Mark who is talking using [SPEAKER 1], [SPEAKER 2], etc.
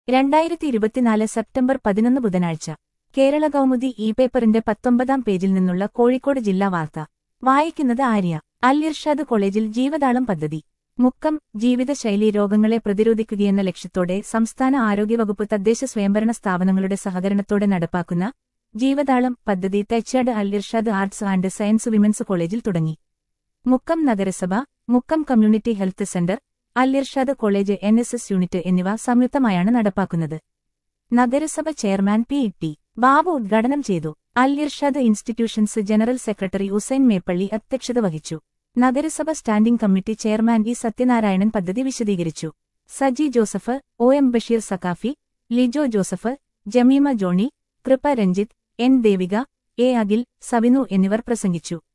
[SPEAKER 1] രണ്ടായിരത്തി ഇരുപത്തിനാല് സെപ്റ്റംബർ പതിനൊന്ന് ബുധനാഴ്ച കേരള കൗമുദി ഇ പേപ്പറിന്റെ പത്തൊമ്പതാം പേജിൽ നിന്നുള്ള കോഴിക്കോട് ജില്ലാ വാർത്ത വായിക്കുന്നത് ആര്യ അൽഇർഷാദ് കോളേജിൽ ജീവതാളം പദ്ധതി മുക്കം ജീവിതശൈലി രോഗങ്ങളെ പ്രതിരോധിക്കുകയെന്ന ലക്ഷ്യത്തോടെ സംസ്ഥാന ആരോഗ്യവകുപ്പ് തദ്ദേശ സ്വയംഭരണ സ്ഥാപനങ്ങളുടെ സഹകരണത്തോടെ നടപ്പാക്കുന്ന ജീവതാളം പദ്ധതി Thechad Al Irshad arts and science women's കോളേജിൽ തുടങ്ങി മുക്കം നഗരസഭ Mukkam community health centre Al Irshad college N S S unit എന്നിവ സംയുക്തമായാണ് നടപ്പാക്കുന്നത് നഗരസഭ ചെയർമാൻ പി ടി ബാബു ഉദ്ഘാടനം ചെയ്തു Al Irshad institutions general secretary Usain Meppally അധ്യക്ഷത വഹിച്ചു നഗരസഭ standing committee chairman E Sathyanarayanan പദ്ധതി വിശദീകരിച്ചു Saji Joseph O M Basheer Sakhafi Lijo Joseph Jemima Johnny Kripa Ranjith N Devika A Akhil Savinu എന്നിവർ പ്രസംഗിച്ചു